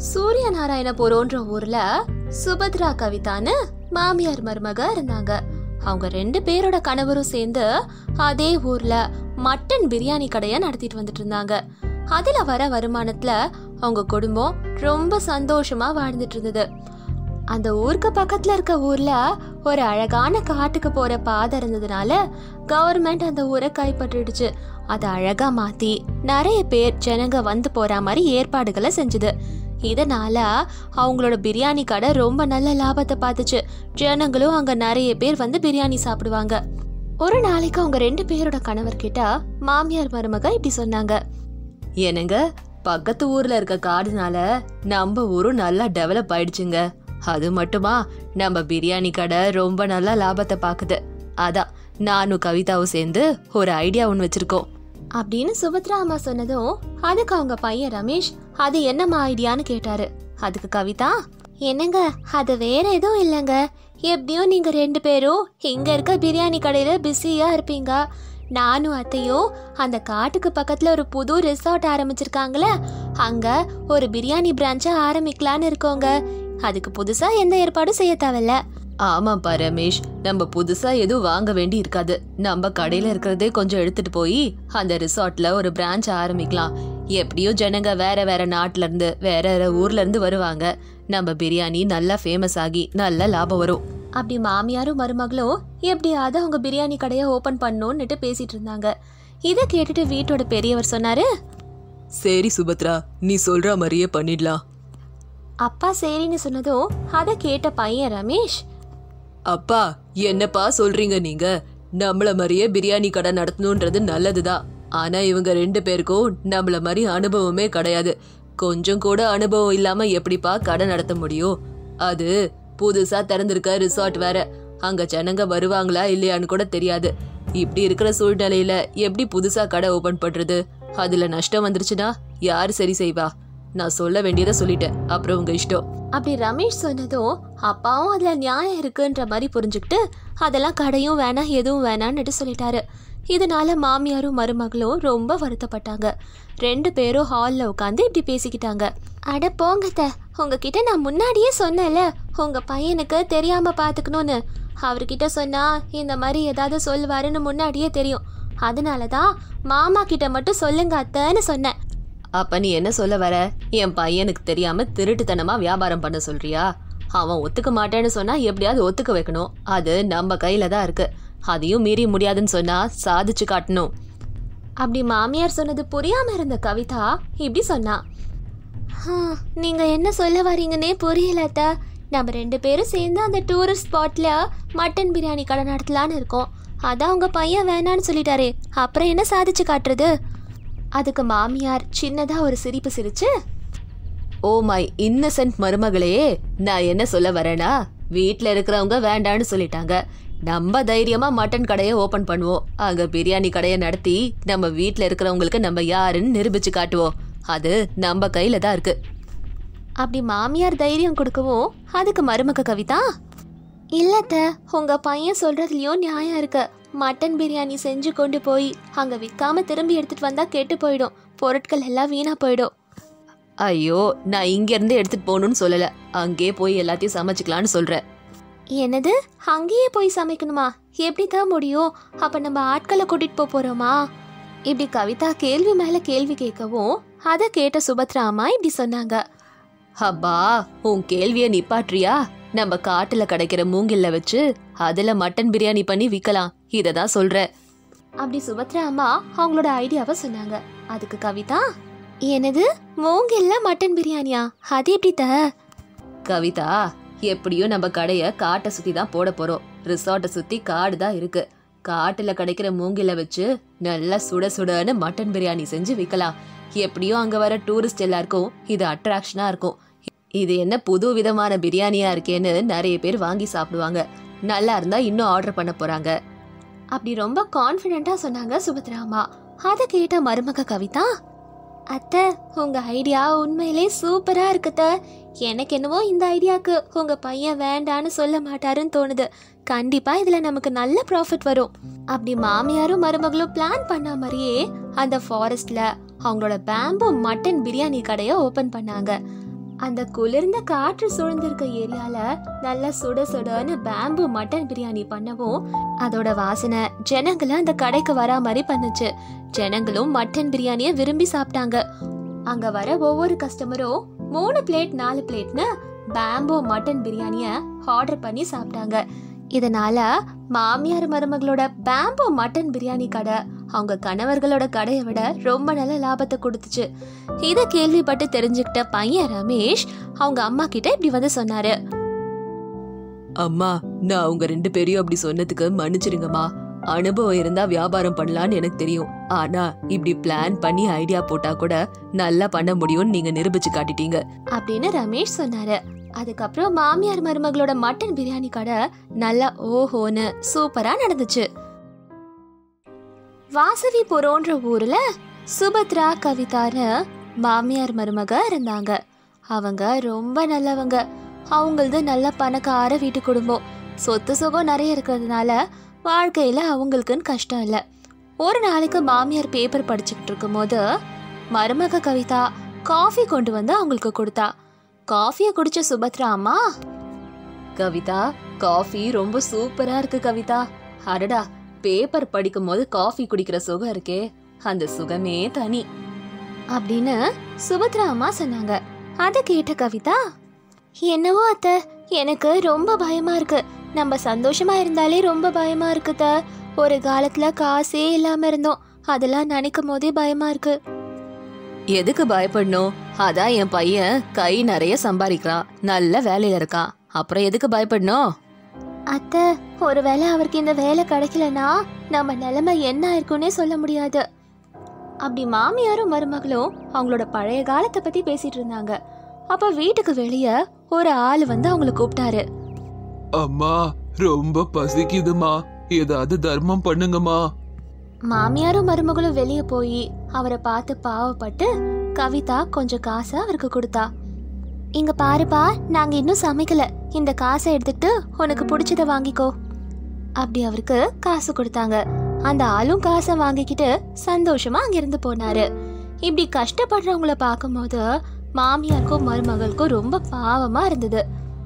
சூரிய நாராயணபுரம்ன்ற ஊர்ல சுபத்ரா கவிதான்னு மாமியார் மருமக இருந்தாங்க அவங்க ரெண்டு பேரோட கணவரும் சேர்ந்து அதே ஊர்ல மட்டன் பிரியாணி கடைய நடத்திட்டு வந்துட்டு இருந்தாங்க அதுல வர வருமானத்துல அவங்க குடும்பம் ரொம்ப சந்தோஷமா வாழ்ந்துட்டு இருந்தது அந்த ஊருக்கு பக்கத்துல இருக்க ஊர்ல ஒரு அழகான காட்டுக்கு போற பாதை இருந்ததுனால கவர்மெண்ட் அந்த ஊரை கைப்பற்றிடுச்சு அதை அழகா மாத்தி நிறைய பேர் ஜனங்க வந்து போற மாதிரி ஏற்பாடுகளை செஞ்சுது இதனால அவங்களோட பிரியாணி கடை ரொம்ப நல்ல லாபத்தை பார்த்துச்சு ஜனங்களும் அங்க நிறைய பேர் வந்து பிரியாணி சாப்பிடுவாங்க ஒரு நாளைக்கு அவங்க ரெண்டு பேரோட கணவர் கிட்ட மாமியார் மருமக இப்படி சொன்னாங்க என்னங்க பக்கத்து ஊர்ல இருக்க காடுனால நம்ம ஊரும் நல்லா டெவலப் ஆயிடுச்சுங்க அது மட்டுமா நம்ம பிரியாணி கடை ரொம்ப நல்லா லாபத்தை பாக்குது அதான் நானும் கவிதாவும் சேர்ந்து ஒரு ஐடியா ஒன்று வச்சிருக்கோம் அப்படின்னு சுபத்ரா அம்மா சொன்னதும் அதுக்கு அவங்க பையன் ரமேஷ் அது என்னம்மா ஐடியான்னு கேட்டாரு அதுக்கு கவிதா என்னங்க அது வேற எதுவும் இல்லைங்க எப்படியும் நீங்க ரெண்டு பேரும் இங்க இருக்க பிரியாணி கடையில பிஸியா இருப்பீங்க நானும் அத்தையும் அந்த காட்டுக்கு பக்கத்துல ஒரு புது ரிசார்ட் ஆரம்பிச்சிருக்காங்களே அங்க ஒரு பிரியாணி பிரான்ச்சை ஆரம்பிக்கலான்னு இருக்கோங்க அதுக்கு புதுசா எந்த ஏற்பாடும் செய்ய தேவையில்ல ஆமாப்பா ரமேஷ் நம்ம புதுசா எதுவும் வாங்க வேண்டி இருக்காது நம்ம கடையில இருக்கிறதே கொஞ்சம் எடுத்துட்டு போய் அந்த ரிசார்ட்ல ஒரு பிரான்ச் ஆரம்பிக்கலாம் எப்படியும் ஜனங்க வேற வேற நாட்டுல இருந்து வேற வேற ஊர்ல இருந்து வருவாங்க நம்ம பிரியாணி நல்லா ஃபேமஸ் ஆகி நல்ல லாபம் வரும் அப்படி மாமியாரும் மருமகளும் எப்படியாவது அவங்க பிரியாணி கடையை ஓபன் பண்ணணும்னுட்டு பேசிட்டு இருந்தாங்க இதை கேட்டுட்டு வீட்டோட பெரியவர் சொன்னாரு சரி சுபத்ரா நீ சொல்ற மாதிரியே பண்ணிடலாம் அப்பா சரின்னு சொன்னதும் அதை கேட்ட பையன் ரமேஷ் அப்பா என்னப்பா சொல்றீங்க நீங்க நம்மள மாதிரியே பிரியாணி கடை நடத்தணுன்றது நல்லதுதான் ஆனா இவங்க ரெண்டு பேருக்கும் நம்மள மாதிரி அனுபவமே கிடையாது கொஞ்சம் கூட அனுபவம் இல்லாம எப்படிப்பா கடை நடத்த முடியும் அது புதுசா திறந்திருக்க ரிசார்ட் வேற அங்க ஜனங்க வருவாங்களா இல்லையான்னு கூட தெரியாது இப்படி இருக்கிற சூழ்நிலையில எப்படி புதுசா கடை ஓபன் பண்றது அதுல நஷ்டம் வந்துருச்சுன்னா யாரு சரி செய்வா நான் சொல்ல வேண்டியதை சொல்லிட்டேன் அப்புறம் உங்க இஷ்டம் அப்படி ரமேஷ் சொன்னதும் அப்பாவும் அதுல நியாயம் இருக்குன்ற மாதிரி புரிஞ்சுக்கிட்டு அதெல்லாம் கடையும் வேணாம் எதுவும் வேணான்னுட்டு சொல்லிட்டாரு இதனால மாமியாரும் மருமகளும் ரொம்ப வருத்தப்பட்டாங்க ரெண்டு பேரும் ஹால்ல உட்காந்து இப்படி பேசிக்கிட்டாங்க அட போங்கத்த உங்ககிட்ட நான் முன்னாடியே சொன்னேன்ல உங்க பையனுக்கு தெரியாம பாத்துக்கணும்னு அவர்கிட்ட சொன்னா இந்த மாதிரி ஏதாவது சொல்லுவாருன்னு முன்னாடியே தெரியும் அதனால தான் மாமா கிட்ட மட்டும் சொல்லுங்க அத்தைன்னு சொன்னேன் அப்ப நீ என்ன சொல்ல வர என் பையனுக்கு தெரியாம திருட்டுத்தனமா வியாபாரம் பண்ண சொல்றியா அவன் ஒத்துக்க மாட்டேன்னு சொன்னா எப்படியாவது ஒத்துக்க வைக்கணும் அது நம்ம கையில தான் இருக்கு அதையும் மீறி முடியாதுன்னு சொன்னா சாதிச்சு காட்டணும் அப்படி மாமியார் சொன்னது புரியாம இருந்த கவிதா இப்படி சொன்னா "ஆ, நீங்க என்ன சொல்ல வரீங்கன்னே புரியல அத்தை நம்ம ரெண்டு பேரும் சேர்ந்து அந்த டூரிஸ்ட் ஸ்பாட்ல மட்டன் பிரியாணி கடை நடத்தலான்னு இருக்கோம் அதான் உங்க பையன் வேணான்னு சொல்லிட்டாரே அப்புறம் என்ன சாதிச்சு காட்டுறது அதுக்கு மாமியார் சின்னதா ஒரு சிரிப்பு சிரிச்சு ஓ மை இன்னசென்ட் மருமகளே நான் என்ன சொல்ல வரேனா வீட்ல இருக்கிறவங்க வேண்டான்னு சொல்லிட்டாங்க நம்ம தைரியமா மட்டன் கடையை ஓபன் பண்ணுவோம் அங்க பிரியாணி கடையை நடத்தி நம்ம வீட்ல இருக்கிறவங்களுக்கு நம்ம யாருன்னு நிரூபிச்சு காட்டுவோம் அது நம்ம கையில தான் இருக்கு அப்படி மாமியார் தைரியம் கொடுக்கவும் அதுக்கு மருமக கவிதா இல்லத்த உங்க பையன் சொல்றதுலயும் நியாயம் இருக்கு மட்டன் பிரியாணி செஞ்சு கொண்டு போய் அங்க விற்காம திரும்பி எடுத்துட்டு வந்தா கெட்டு போயிடும் பொருட்கள் எல்லாம் வீணா போயிடும் ஐயோ நான் இங்க இருந்து எடுத்துட்டு போகணும்னு சொல்லல அங்கேயே போய் எல்லாத்தையும் சமைச்சுக்கலாம்னு சொல்றேன் என்னது அங்கேயே போய் சமைக்கணுமா எப்படி தான் முடியும் அப்ப நம்ம ஆட்களை கூட்டிட்டு போக போறோமா இப்படி கவிதா கேள்வி மேல கேள்வி கேட்கவும் அதை கேட்ட சுபத்ரா அம்மா இப்படி சொன்னாங்க அப்பா உன் கேள்விய நிப்பாட்றியா நம்ம காட்டுல கிடைக்கிற மூங்கில்ல வச்சு அதுல மட்டன் பிரியாணி பண்ணி விக்கலாம் இத தான் சொல்றேன் அப்படி சுபத்ரா அம்மா அவங்களோட ஐடியாவை சொன்னாங்க அதுக்கு கவிதா என்னது மூங்கில்ல மட்டன் பிரியாணியா அது எப்படி த கவிதா எப்படியும் நம்ம கடைய காட்டை சுத்தி தான் போட போறோம் ரிசார்ட்டை சுத்தி காடு தான் இருக்கு காட்டுல கிடைக்கிற மூங்கில வச்சு நல்லா சுட சுடன்னு மட்டன் பிரியாணி செஞ்சு விக்கலாம் எப்படியும் அங்க வர டூரிஸ்ட் எல்லாருக்கும் இது அட்ராக்ஷனா இருக்கும் இது என்ன புது விதமான பிரியாணியா இருக்கேன்னு நிறைய பேர் வாங்கி சாப்பிடுவாங்க நல்லா இருந்தா இன்னும் ஆர்டர் பண்ண போறாங்க அப்படி ரொம்ப கான்ஃபிடென்ட்டா சொன்னாங்க சுபத்ரா அம்மா அதை கேட்ட மருமக கவிதா அத்தை உங்க ஐடியா உண்மையிலே சூப்பரா இருக்குத்த எனக்கு என்னவோ இந்த ஐடியாக்கு உங்க பையன் வேண்டான்னு சொல்ல மாட்டாருன்னு தோணுது கண்டிப்பா இதுல நமக்கு நல்ல ப்ராஃபிட் வரும் அப்படி மாமியாரும் மருமகளும் பிளான் பண்ண மாதிரியே அந்த ஃபாரஸ்ட்ல அவங்களோட பேம்பு மட்டன் பிரியாணி கடையை ஓபன் பண்ணாங்க அந்த குளிர்ந்த காற்று சூழ்ந்திருக்க ஏரியால நல்லா சுட சுடன்னு பேம்பு மட்டன் பிரியாணி பண்ணவும் அதோட வாசனை ஜனங்களை அந்த கடைக்கு வரா மாதிரி பண்ணுச்சு ஜனங்களும் மட்டன் பிரியாணியை விரும்பி சாப்பிட்டாங்க அங்க வர ஒவ்வொரு கஸ்டமரும் மூணு பிளேட் நாலு பிளேட்னு பேம்போ மட்டன் பிரியாணிய ஆர்டர் பண்ணி சாப்பிட்டாங்க இதனால மாமியார் மருமகளோட பேம்போ மட்டன் பிரியாணி கடை அவங்க கணவர்களோட கடையை விட ரொம்ப நல்ல லாபத்தை கொடுத்துச்சு இதை கேள்விப்பட்டு தெரிஞ்சுக்கிட்ட பையன் ரமேஷ் அவங்க அம்மா கிட்ட இப்படி வந்து சொன்னாரு அம்மா நான் உங்க ரெண்டு பேரையும் அப்படி சொன்னதுக்கு மன்னிச்சிருங்கம்மா அனுபவம் இருந்தா வியாபாரம் பண்ணலாம்னு எனக்கு தெரியும் ஆனா இப்படி பிளான் பண்ணி ஐடியா போட்டா கூட நல்லா பண்ண முடியும்னு நீங்க நிரூபிச்சு காட்டிட்டீங்க அப்படின்னு ரமேஷ் சொன்னாரு அதுக்கப்புறம் மாமியார் மருமகளோட மட்டன் பிரியாணி கடை நல்லா ஓஹோன்னு சூப்பரா நடந்துச்சு வாசவிபுரோன்ற ஊர்ல சுபத்ரா கவிதான்னு மாமியார் மருமக இருந்தாங்க அவங்க ரொம்ப நல்லவங்க அவங்களது நல்ல பணக்கார வீட்டு குடும்பம் சொத்து சுகம் நிறைய இருக்கிறதுனால வாழ்க்கையில அவங்களுக்குன்னு கஷ்டம் இல்லை ஒரு நாளைக்கு மாமியார் பேப்பர் படிச்சுக்கிட்டு இருக்கும்போது மருமக கவிதா காஃபி கொண்டு வந்து அவங்களுக்கு கொடுத்தா காஃபியை குடிச்ச சுபத்ரா அம்மா கவிதா காஃபி ரொம்ப சூப்பரா இருக்கு கவிதா அடடா பேப்பர் படிக்கும் போது காஃபி குடிக்கிற சுகம் இருக்கே அந்த சுகமே தனி அப்படின்னு சுபத்ரா அம்மா சொன்னாங்க அத கேட்ட கவிதா என்னவோ அத்த எனக்கு ரொம்ப பயமா இருக்கு நம்ம சந்தோஷமா இருந்தாலே ரொம்ப பயமா இருக்குத ஒரு காலத்துல காசே இல்லாம இருந்தோம் அதெல்லாம் நினைக்கும் போதே பயமா இருக்கு எதுக்கு பயப்படணும் அதான் என் பையன் கை நிறைய சம்பாதிக்கிறான் நல்ல வேலையில இருக்கான் அப்புறம் எதுக்கு பயப்படணும் அத்தை ஒருவேளை அவருக்கு இந்த வேலை கிடைக்கலனா நம்ம நிலைமை என்ன இருக்குன்னே சொல்ல முடியாது அப்படி மாமியாரும் மருமகளும் அவங்களோட பழைய காலத்தை பத்தி பேசிட்டு இருந்தாங்க அப்ப வீட்டுக்கு வெளிய ஒரு ஆள் வந்து அவங்கள கூப்பிட்டாரு அம்மா ரொம்ப பசிக்குதுமா ஏதாவது தர்மம் பண்ணுங்கம்மா மாமியாரும் மருமகளும் வெளிய போய் அவரை பார்த்து பாவப்பட்டு கவிதா கொஞ்சம் காசை அவருக்கு கொடுத்தா இங்க பாருப்பா நாங்க இன்னும் சமைக்கல இந்த காசை எடுத்துட்டு உனக்கு பிடிச்சத வாங்கிக்கோ அப்படி அவருக்கு காசு கொடுத்தாங்க அந்த ஆளும் காசை வாங்கிக்கிட்டு சந்தோஷமா அங்கிருந்து போனாரு இப்படி கஷ்டப்படுறவங்கள பார்க்கும்போது மாமியாருக்கும் மருமகளுக்கும் ரொம்ப பாவமா இருந்தது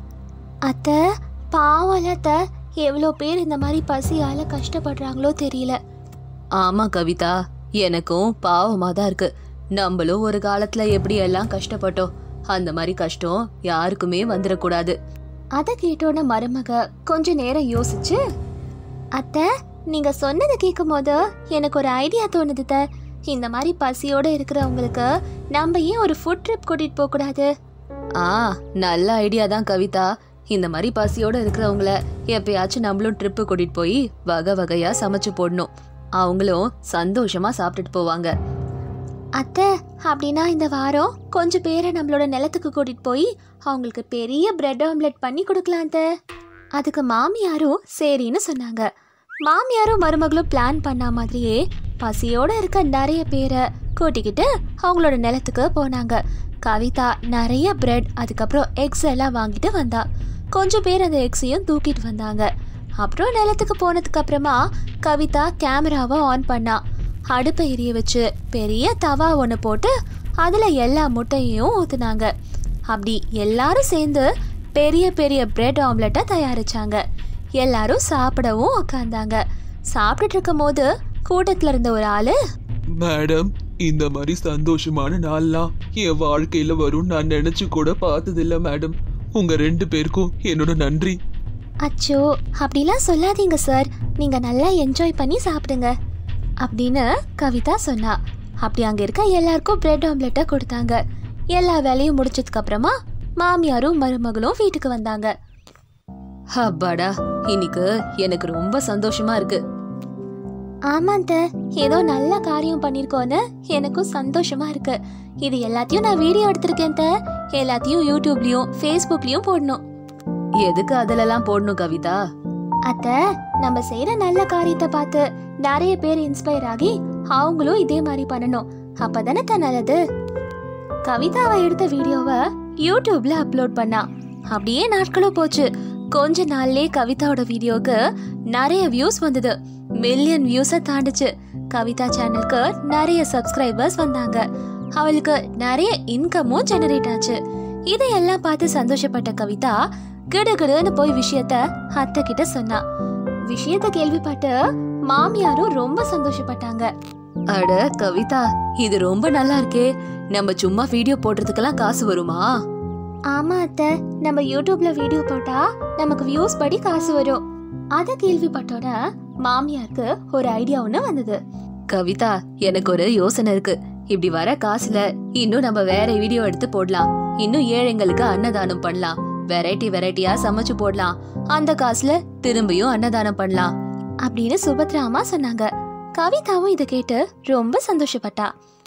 அத்தை பாவம் அத்தை எவ்வளோ பேர் இந்த மாதிரி பசியால கஷ்டப்படுறாங்களோ தெரியல ஆமா கவிதா எனக்கும் பாவமா தான் இருக்கு நம்மளும் ஒரு காலத்துல எப்படி எல்லாம் கஷ்டப்பட்டோம் அந்த மாதிரி கஷ்டம் யாருக்குமே வந்துடக்கூடாது அதை கேட்டோட மருமக கொஞ்ச நேரம் யோசிச்சு அத்தை நீங்க சொன்னதை கேட்கும்போது எனக்கு ஒரு ஐடியா தோணுது த இந்த மாதிரி பசியோட இருக்கிறவங்களுக்கு நம்ம ஏன் ஒரு ஃபுட் ட்ரிப் கூட்டிட்டு போக கூடாது ஆ நல்ல ஐடியா தான் கவிதா இந்த மாதிரி பசியோட இருக்கிறவங்கள எப்பயாச்சும் நம்மளும் ட்ரிப்பு கூட்டிட்டு போய் வகை வகையா சமைச்சு போடணும் அவங்களும் சந்தோஷமா சாப்பிட்டுட்டு போவாங்க அத்தை அப்படின்னா இந்த வாரம் கொஞ்சம் பேரை நம்மளோட நிலத்துக்கு கூட்டிட்டு போய் அவங்களுக்கு பெரிய பிரெட் ஆம்லெட் பண்ணி கொடுக்கலாம் அத்தை அதுக்கு மாமியாரும் சரின்னு சொன்னாங்க மாமியாரும் மருமகளும் பிளான் பண்ண மாதிரியே பசியோட இருக்க நிறைய பேரை கூட்டிக்கிட்டு அவங்களோட நிலத்துக்கு போனாங்க கவிதா நிறைய பிரெட் அதுக்கப்புறம் எக்ஸ் எல்லாம் வாங்கிட்டு வந்தா கொஞ்சம் பேர் அந்த எக்ஸையும் தூக்கிட்டு வந்தாங்க அப்புறம் நிலத்துக்கு போனதுக்கு அப்புறமா கவிதா கேமராவை ஆன் பண்ணா அடுப்பை எரிய வச்சு பெரிய தவா ஒன்று போட்டு அதில் எல்லா முட்டையையும் ஊற்றுனாங்க அப்படி எல்லாரும் சேர்ந்து பெரிய பெரிய பிரெட் ஆம்லெட்டை தயாரிச்சாங்க எல்லாரும் சாப்பிடவும் உக்காந்தாங்க சாப்பிட்டுட்டு இருக்கும் போது கூட்டத்தில் இருந்த ஒரு ஆளு மேடம் இந்த மாதிரி சந்தோஷமான நாள்லாம் என் வாழ்க்கையில வரும் நான் நினைச்சு கூட பார்த்ததில்ல மேடம் உங்க ரெண்டு பேருக்கும் என்னோட நன்றி அச்சோ அப்படிலாம் சொல்லாதீங்க சார் நீங்கள் நல்லா என்ஜாய் பண்ணி சாப்பிடுங்க அப்படின்னு கவிதா சொன்னா அப்படி அங்கே இருக்க எல்லாருக்கும் பிரெட் ஆம்லெட்டை கொடுத்தாங்க எல்லா வேலையும் முடிச்சதுக்கு அப்புறமா மாமியாரும் மருமகளும் வீட்டுக்கு வந்தாங்க அப்பாடா இன்னைக்கு எனக்கு ரொம்ப சந்தோஷமா இருக்கு ஆமாந்த ஏதோ நல்ல காரியம் பண்ணிருக்கோன்னு எனக்கும் சந்தோஷமா இருக்கு இது எல்லாத்தையும் நான் வீடியோ எடுத்திருக்கேன் த. எல்லாத்தையும் யூடியூப்லயும் ஃபேஸ்புக்லயும் போடணும் எதுக்கு அதிலெல்லாம் போடணும் கவிதா அத்த நம்ம செய்யற நல்ல காரியத்தை பார்த்து நிறைய பேர் இன்ஸ்பயர் ஆகி அவங்களும் இதே மாதிரி பண்ணணும் அப்பதானே தான் நல்லது கவிதாவை எடுத்த வீடியோவை யூடியூப்ல அப்லோட் பண்ணா அப்படியே நாட்களும் போச்சு கொஞ்ச நாள்லயே கவிதாவோட வீடியோக்கு நிறைய வியூஸ் வந்தது மில்லியன் வியூஸை தாண்டுச்சு கவிதா சேனலுக்கு நிறைய சப்ஸ்கிரைபர்ஸ் வந்தாங்க அவளுக்கு நிறைய இன்கமும் ஜெனரேட் ஆச்சு இதையெல்லாம் பார்த்து சந்தோஷப்பட்ட கவிதா கிடுகிடுன்னு போய் விஷயத்த அத்தை கிட்ட சொன்னா விஷயத்த கேள்விப்பட்டு மாமியாரும் ரொம்ப சந்தோஷப்பட்டாங்க அட கவிதா இது ரொம்ப நல்லா இருக்கே நம்ம சும்மா வீடியோ போடுறதுக்கெல்லாம் காசு வருமா ஆமா அத்தை நம்ம யூடியூப்ல வீடியோ போட்டா நமக்கு வியூஸ் படி காசு வரும் அத கேள்விப்பட்டோட மாமியாருக்கு ஒரு ஐடியா ஒண்ணு வந்தது கவிதா எனக்கு ஒரு யோசனை இருக்கு இப்படி வர காசுல இன்னும் நம்ம வேற வீடியோ எடுத்து போடலாம் இன்னும் ஏழைங்களுக்கு அன்னதானம் பண்ணலாம் வெரைட்டி வெரைட்டியா சமைச்சு போடலாம் அந்த காசுல திரும்பியும் அன்னதானம் பண்ணலாம் அப்படின்னு சுபத்ரா அம்மா சொன்னாங்க கவிதாவும் இதை கேட்டு ரொம்ப சந்தோஷப்பட்டா